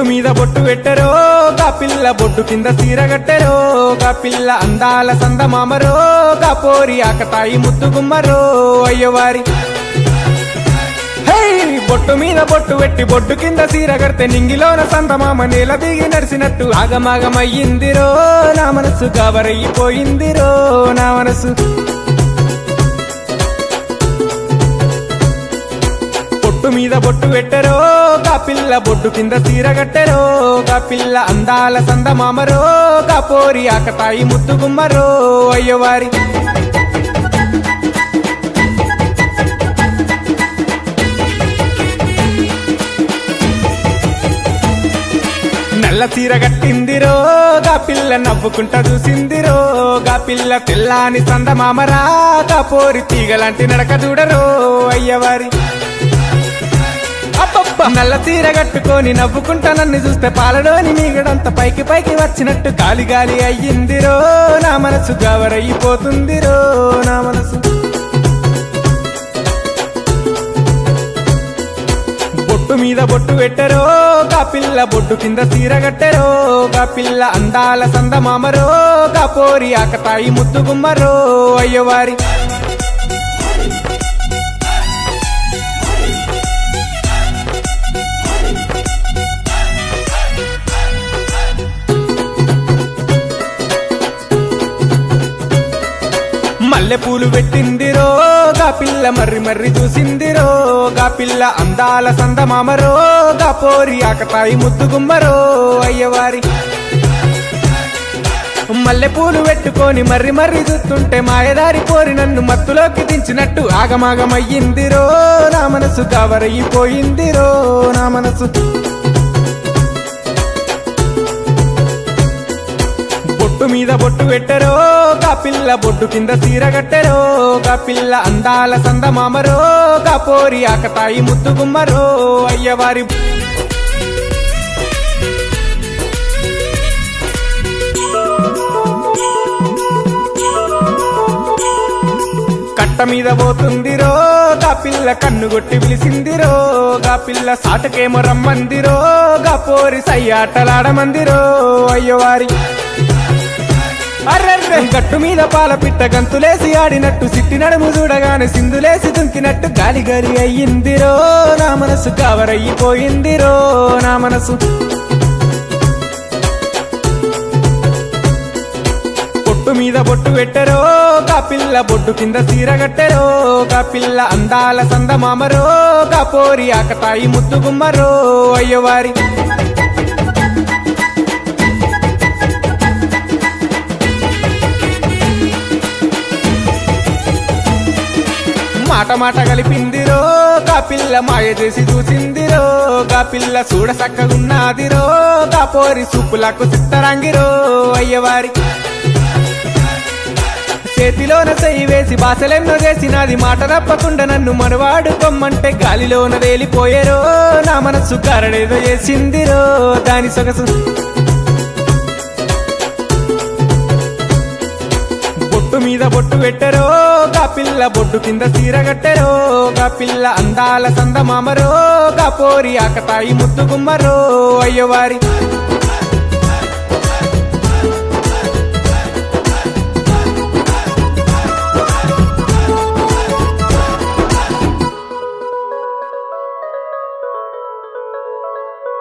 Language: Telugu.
బొట్టు మీద బొట్టు పెట్టరో గా పిల్ల బొట్టు కింద సీరగట్టెరో గా పిల్ల అందాల సందమామరో గా పోరి ఆకతాయి ముద్దు గుమ్మరో అయ్యవారి హే! బొట్టు మీద బొట్టు పెట్టి బొట్టు కింద సీర కడితే నింగిలోన సందమామ నేల దిగి నడిచినట్టు ఆగమాగమయ్యిందిరో నా మనసు గవరయ్యిపోయిందిరో నా మనసు బొట్టు మీద బొట్టు పెట్టరో గా పిల్ల బొట్టు కింద సీర కట్టెరో గా పిల్ల అందాల సందమామరో గా పోరి ఆకతాయి ముద్దు గుమ్మరో అయ్యవారి నల్ల చీర కట్టిందిరో గా పిల్ల నవ్వుకుంటా చూసిందిరో గా పిల్ల తెల్లాని సందమామరా గా పోరి తీగలాంటి నడక చూడరో అయ్యవారి అబ్బబ్బ! నల్ల చీర కట్టుకొని నవ్వుకుంటా నన్ను చూస్తే పాలలోని మీగడంత పైకి పైకి వచ్చినట్టు గాలి గాలి అయ్యిందిరో నా మనసు గవరయ్యిపోతుందిరో నా మనసు బొట్టు మీద బొట్టు పెట్టరో గా పిల్ల బొట్టు కింద సీర కట్టెరో గా పిల్ల అందాల సందమామరో గా పోరి ఆకతాయి ముద్దు గుమ్మరో అయ్యవారి మల్లె పూలు పెట్టిందిరో గా పిల్ల మర్రి మర్రి చూసిందిరో గా పిల్ల అందాల సందమామరో గా పోరి ఆకతాయి ముద్దు గుమ్మరో అయ్యవారి మల్లె పూలు పెట్టుకొని మర్రి మర్రి చూస్తుంటే మాయదారి పోరి నన్ను మత్తులోకి దించినట్టు ఆగమాగమయ్యిందిరో నా మనసు కవరయ్యిపోయిందిరో నా మనసు బొట్టు మీద బొట్టు పెట్టరో గా పిల్ల బొట్టు కింద సీర కట్టెరో గా పిల్ల అందాల సందమామరో గా పోరి ఆకతాయి ముద్దు గుమ్మరో అయ్యవారి కట్ట మీద పోతుందిరో గా పిల్ల కన్ను కొట్టి పిలిసిందిరో గా పిల్ల సాటకేమో రమ్మందిరో గా పోరి సయ్యాటలాడమందిరో అయ్యవారి అర్రర్రె గట్టు మీద పాల పిట్ట గంతులేసి ఆడినట్టు సిట్టి నడుము చూడగానే సింధులేసి దుంకినట్టు గాలి గాలి అయ్యిందిరో నా మనసు కవరయ్యిపోయిందిరో నా మనసు బొట్టు మీద బొట్టు పెట్టరో గా పిల్ల బొట్టు కింద సీర కట్టెరో గా పిల్ల అందాల సందమామరో గా పోరి ఆకతాయి ముద్దు గుమ్మరో అయ్యవారి మాట మాట కలిపిందిరో గా పిల్ల మాయ చేసి చూసిందిరో గా పిల్ల చూడ సక్కగున్నాదిరో గా పోరి సూపులకు సిత్తరంగిరో అయ్యవారి చేతిలోన చెయ్యి వేసి బాసలెన్నో చేసినది మాట తప్పకుండా నన్ను మనవాడు కొమ్మంటే గాలిలోన వేలిపోయేరో నా మనసు కరడేదో చేసిందిరో దాని సొగసు బొట్టు మీద బొట్టు పెట్టరో గా పిల్ల బొట్టు కింద సీర కట్టెరో గా పిల్ల అందాల సందమామరో గా పోరి ఆకతాయి ముద్దు గుమ్మరో అయ్యవారి